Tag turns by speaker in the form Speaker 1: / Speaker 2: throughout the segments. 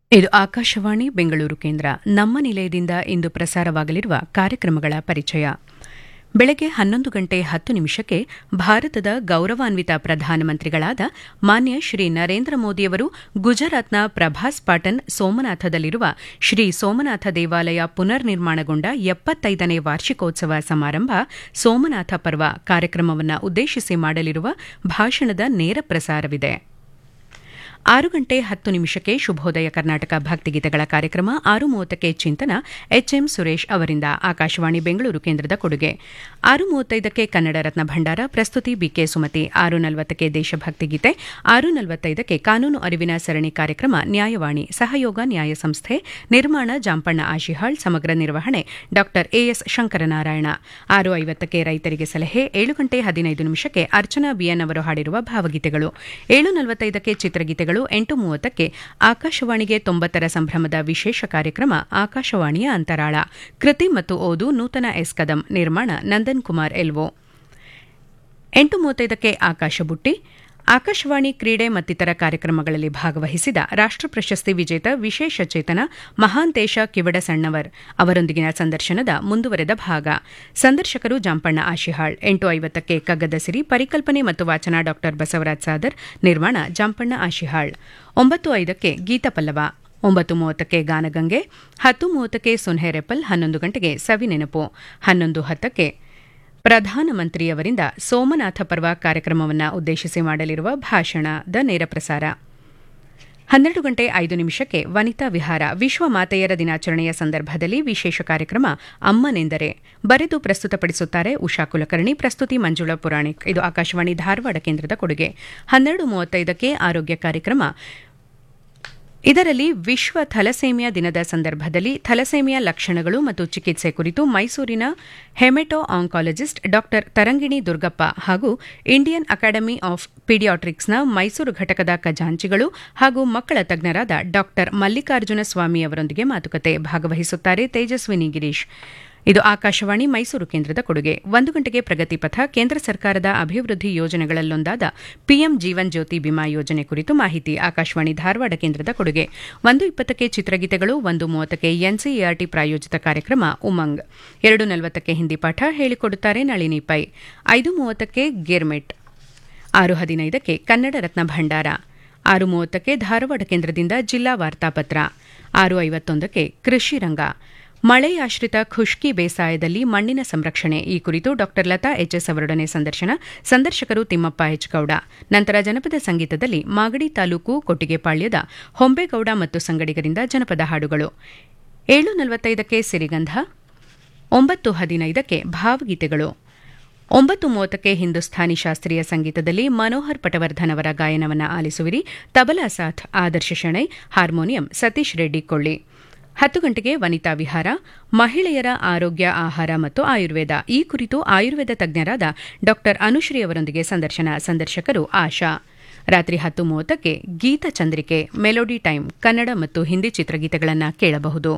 Speaker 1: ಇದು ಆಕಾಶವಾಣಿ ಬೆಂಗಳೂರು ಕೇಂದ್ರ ನಮ್ಮ ನಿಲಯದಿಂದ ಇಂದು ಪ್ರಸಾರವಾಗಲಿರುವ ಕಾರ್ಯಕ್ರಮಗಳ ಪರಿಚಯ ಬೆಳಗ್ಗೆ ಹನ್ನೊಂದು ಗಂಟೆ ಹತ್ತು ನಿಮಿಷಕ್ಕೆ ಭಾರತದ ಗೌರವಾನ್ವಿತ ಪ್ರಧಾನಮಂತ್ರಿಗಳಾದ ಮಾನ್ಯ ಶ್ರೀ ನರೇಂದ್ರ ಮೋದಿಯವರು ಗುಜರಾತ್ನ ಪ್ರಭಾಸ್ ಪಾಟನ್ ಸೋಮನಾಥದಲ್ಲಿರುವ ಶ್ರೀ ಸೋಮನಾಥ ದೇವಾಲಯ ಪುನರ್ ನಿರ್ಮಾಣಗೊಂಡ ಎಪ್ಪತ್ತೈದನೇ ವಾರ್ಷಿಕೋತ್ಸವ ಸಮಾರಂಭ ಸೋಮನಾಥ ಪರ್ವ ಕಾರ್ಯಕ್ರಮವನ್ನು ಉದ್ದೇಶಿಸಿ ಮಾಡಲಿರುವ ಭಾಷಣದ ನೇರ ಪ್ರಸಾರವಿದೆ ಆರು ಗಂಟೆ ಹತ್ತು ನಿಮಿಷಕ್ಕೆ ಶುಭೋದಯ ಕರ್ನಾಟಕ ಭಕ್ತಿಗೀತೆಗಳ ಕಾರ್ಯಕ್ರಮ ಆರು ಮೂವತ್ತಕ್ಕೆ ಚಿಂತನ ಎಚ್ಎಂ ಸುರೇಶ್ ಅವರಿಂದ ಆಕಾಶವಾಣಿ ಬೆಂಗಳೂರು ಕೇಂದ್ರದ ಕೊಡುಗೆ ಆರು ಮೂವತ್ತೈದಕ್ಕೆ ಕನ್ನಡ ರತ್ನ ಭಂಡಾರ ಪ್ರಸ್ತುತಿ ಬಿಕೆ ಸುಮತಿ ಆರು ನಲವತ್ತಕ್ಕೆ ದೇಶಭಕ್ತಿ ಗೀತೆ ಆರು ನಲವತ್ತೈದಕ್ಕೆ ಕಾನೂನು ಅರಿವಿನ ಸರಣಿ ಕಾರ್ಯಕ್ರಮ ನ್ಯಾಯವಾಣಿ ಸಹಯೋಗ ನ್ಯಾಯ ಸಂಸ್ಥೆ ನಿರ್ಮಾಣ ಜಾಂಪಣ್ಣ ಆಶಿಹಾಳ್ ಸಮಗ್ರ ನಿರ್ವಹಣೆ ಡಾ ಎಎಸ್ ಶಂಕರನಾರಾಯಣ ಆರು ಐವತ್ತಕ್ಕೆ ರೈತರಿಗೆ ಸಲಹೆ ಏಳು ಗಂಟೆ ಹದಿನೈದು ನಿಮಿಷಕ್ಕೆ ಅರ್ಚನಾ ಬಿಎನ್ ಅವರು ಹಾಡಿರುವ ಭಾವಗೀತೆಗಳು ಏಳು ನಲವತ್ತೈದಕ್ಕೆ ಚಿತ್ರಗೀತೆಗಳು ಎಂಟು ಮೂವತ್ತಕ್ಕೆ ಆಕಾಶವಾಣಿಗೆ ತೊಂಬತ್ತರ ಸಂಭ್ರಮದ ವಿಶೇಷ ಕಾರ್ಯಕ್ರಮ ಆಕಾಶವಾಣಿಯ ಅಂತರಾಳ ಕೃತಿ ಮತ್ತು ಓದು ನೂತನ ಎಸ್ ಕದಂ ನಿರ್ಮಾಣ ನಂದನ್ ಕುಮಾರ್ ಎಲ್ವೋ ಎಂಟು ಮೂವತ್ತೈದಕ್ಕೆ ಆಕಾಶ ಬುಟ್ಟಿ ಆಕಾಶವಾಣಿ ಕ್ರೀಡೆ ಮತ್ತಿತರ ಕಾರ್ಯಕ್ರಮಗಳಲ್ಲಿ ಭಾಗವಹಿಸಿದ ರಾಷ್ಟ ಪ್ರಶಸ್ತಿ ವಿಜೇತ ವಿಶೇಷ ಚೇತನ ಮಹಾಂತೇಶ ಕಿವಡ ಸಣ್ಣವರ್ ಅವರೊಂದಿಗಿನ ಸಂದರ್ಶನದ ಮುಂದುವರೆದ ಭಾಗ ಸಂದರ್ಶಕರು ಜಾಂಪಣ್ಣ ಆಶಿಹಾಳ್ ಎಂಟು ಐವತ್ತಕ್ಕೆ ಕಗ್ಗದ ಸಿರಿ ಪರಿಕಲ್ಪನೆ ಮತ್ತು ವಾಚನ ಡಾ ಬಸವರಾಜ್ ಸಾದರ್ ನಿರ್ಮಾಣ ಜಾಂಪಣ್ಣ ಆಶಿಹಾಳ್ ಒಂಬತ್ತು ಐದಕ್ಕೆ ಗೀತಪಲ್ಲವ ಒಂಬತ್ತು ಮೂವತ್ತಕ್ಕೆ ಗಾನಗಂಗೆ ಹತ್ತು ಮೂವತ್ತಕ್ಕೆ ಸುನ್ಹೆರೆಪಲ್ ಹನ್ನೊಂದು ಗಂಟೆಗೆ ಸವಿನೆನಪು ಹನ್ನೊಂದು ಹತ್ತಕ್ಕೆ ಪ್ರಧಾನಮಂತ್ರಿಯವರಿಂದ ಸೋಮನಾಥ ಪರ್ವ ಕಾರ್ಯಕ್ರಮವನ್ನು ಉದ್ದೇಶಿಸಿ ಮಾಡಲಿರುವ ಭಾಷಣದ ನೇರ ಪ್ರಸಾರ ಹನ್ನೆರಡು ಗಂಟೆ ಐದು ನಿಮಿಷಕ್ಕೆ ವನಿತಾ ವಿಹಾರ ವಿಶ್ವ ಮಾತೆಯರ ದಿನಾಚರಣೆಯ ಸಂದರ್ಭದಲ್ಲಿ ವಿಶೇಷ ಕಾರ್ಯಕ್ರಮ ಅಮ್ಮನೆಂದರೆ ಬರೆದು ಪ್ರಸ್ತುತಪಡಿಸುತ್ತಾರೆ ಉಷಾ ಕುಲಕರ್ಣಿ ಪ್ರಸ್ತುತಿ ಮಂಜುಳಾ ಪುರಾಣಿಕ್ ಇದು ಆಕಾಶವಾಣಿ ಧಾರವಾಡ ಕೇಂದ್ರದ ಕೊಡುಗೆ ಹನ್ನೆರಡು ಮೂವತ್ತೈದಕ್ಕೆ ಆರೋಗ್ಯ ಕಾರ್ಯಕ್ರಮ ಇದರಲ್ಲಿ ವಿಶ್ವ ಥಲಸೇಮಿಯಾ ದಿನದ ಸಂದರ್ಭದಲ್ಲಿ ಥಲಸೇಮಿಯಾ ಲಕ್ಷಣಗಳು ಮತ್ತು ಚಿಕಿತ್ಸೆ ಕುರಿತು ಮೈಸೂರಿನ ಹೆಮೆಟೋ ಆಂಕಾಲಜಿಸ್ಟ್ ಡಾ ತರಂಗಿಣಿ ದುರ್ಗಪ್ಪ ಹಾಗೂ ಇಂಡಿಯನ್ ಅಕಾಡೆಮಿ ಆಫ್ ಪೀಡಿಯಾಟ್ರಿಕ್ಸ್ನ ಮೈಸೂರು ಘಟಕದ ಖಜಾಂಚಿಗಳು ಹಾಗೂ ಮಕ್ಕಳ ತಜ್ಞರಾದ ಡಾ ಮಲ್ಲಿಕಾರ್ಜುನ ಸ್ವಾಮಿ ಅವರೊಂದಿಗೆ ಮಾತುಕತೆ ಭಾಗವಹಿಸುತ್ತಾರೆ ತೇಜಸ್ವಿನಿ ಗಿರೀಶ್ ಇದು ಆಕಾಶವಾಣಿ ಮೈಸೂರು ಕೇಂದ್ರದ ಕೊಡುಗೆ ಒಂದು ಗಂಟೆಗೆ ಪ್ರಗತಿ ಪಥ ಕೇಂದ್ರ ಸರ್ಕಾರದ ಅಭಿವೃದ್ಧಿ ಯೋಜನೆಗಳಲ್ಲೊಂದಾದ ಪಿಎಂ ಜೀವನ್ ಜ್ಯೋತಿ ಬಿಮಾ ಯೋಜನೆ ಕುರಿತು ಮಾಹಿತಿ ಆಕಾಶವಾಣಿ ಧಾರವಾಡ ಕೇಂದ್ರದ ಕೊಡುಗೆ ಒಂದು ಇಪ್ಪತ್ತಕ್ಕೆ ಚಿತ್ರಗೀತೆಗಳು ಒಂದು ಮೂವತ್ತಕ್ಕೆ ಎನ್ಸಿಇಆರ್ಟಿ ಪ್ರಾಯೋಜಿತ ಕಾರ್ಯಕ್ರಮ ಉಮಂಗ್ ಎರಡು ನಲವತ್ತಕ್ಕೆ ಹಿಂದಿ ಪಾಠ ಹೇಳಿಕೊಡುತ್ತಾರೆ ನಳಿನಿ ಪೈ ಐದು ಮೂವತ್ತಕ್ಕೆ ಗಿರ್ಮಿಟ್ ಆರು ಹದಿನೈದಕ್ಕೆ ಕನ್ನಡ ರತ್ನ ಭಂಡಾರ ಆರು ಮೂವತ್ತಕ್ಕೆ ಧಾರವಾಡ ಕೇಂದ್ರದಿಂದ ಜಿಲ್ಲಾ ವಾರ್ತಾಪತ್ರ ಆರು ಐವತ್ತೊಂದಕ್ಕೆ ಕೃಷಿ ರಂಗ ಮಳೆಯಾಶ್ರಿತ ಖುಷ್ಕಿ ಬೇಸಾಯದಲ್ಲಿ ಮಣ್ಣಿನ ಸಂರಕ್ಷಣೆ ಈ ಕುರಿತು ಡಾ ಲತಾ ಎಚ್ಎಸ್ ಅವರೊಡನೆ ಸಂದರ್ಶನ ಸಂದರ್ಶಕರು ತಿಮ್ಮಪ್ಪ ಎಚ್ ಗೌಡ ನಂತರ ಜನಪದ ಸಂಗೀತದಲ್ಲಿ ಮಾಗಡಿ ತಾಲೂಕು ಕೊಟ್ಟಿಗೆಪಾಳ್ಯದ ಹೊಂಬೇಗೌಡ ಮತ್ತು ಸಂಗಡಿಗರಿಂದ ಜನಪದ ಹಾಡುಗಳು ಏಳು ನಲವತ್ತೈದಕ್ಕೆ ಸಿರಿಗಂಧ ಒಂಬತ್ತು ಹದಿನೈದಕ್ಕೆ ಭಾವಗೀತೆಗಳು ಒಂಬತ್ತು ಮೂವತ್ತಕ್ಕೆ ಹಿಂದೂಸ್ಥಾನಿ ಶಾಸ್ತ್ರೀಯ ಸಂಗೀತದಲ್ಲಿ ಮನೋಹರ್ ಪಟವರ್ಧನ್ ಅವರ ಗಾಯನವನ್ನು ಆಲಿಸುವಿರಿ ತಬಲಾ ಸಾಥ್ ಆದರ್ಶ ಶೆಣೈ ಹಾರ್ಮೋನಿಯಂ ಸತೀಶ್ ರೆಡ್ಡಿ ಕೊಳ್ಳಿ ಹತ್ತು ಗಂಟೆಗೆ ವನಿತಾ ವಿಹಾರ ಮಹಿಳೆಯರ ಆರೋಗ್ಯ ಆಹಾರ ಮತ್ತು ಆಯುರ್ವೇದ ಈ ಕುರಿತು ಆಯುರ್ವೇದ ತಜ್ಞರಾದ ಡಾ ಅನುಶ್ರೀ ಅವರೊಂದಿಗೆ ಸಂದರ್ಶನ ಸಂದರ್ಶಕರು ಆಶಾ ರಾತ್ರಿ ಹತ್ತು ಮೂವತ್ತಕ್ಕೆ ಗೀತಚಂದ್ರಿಕೆ ಮೆಲೋಡಿ ಟೈಮ್ ಕನ್ನಡ ಮತ್ತು ಹಿಂದಿ ಚಿತ್ರಗೀತೆಗಳನ್ನು ಕೇಳಬಹುದು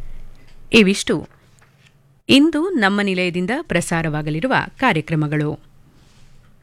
Speaker 1: ಇವಿಷ್ಟು ಇಂದು ನಮ್ಮ ನಿಲಯದಿಂದ ಪ್ರಸಾರವಾಗಲಿರುವ ಕಾರ್ಯಕ್ರಮಗಳು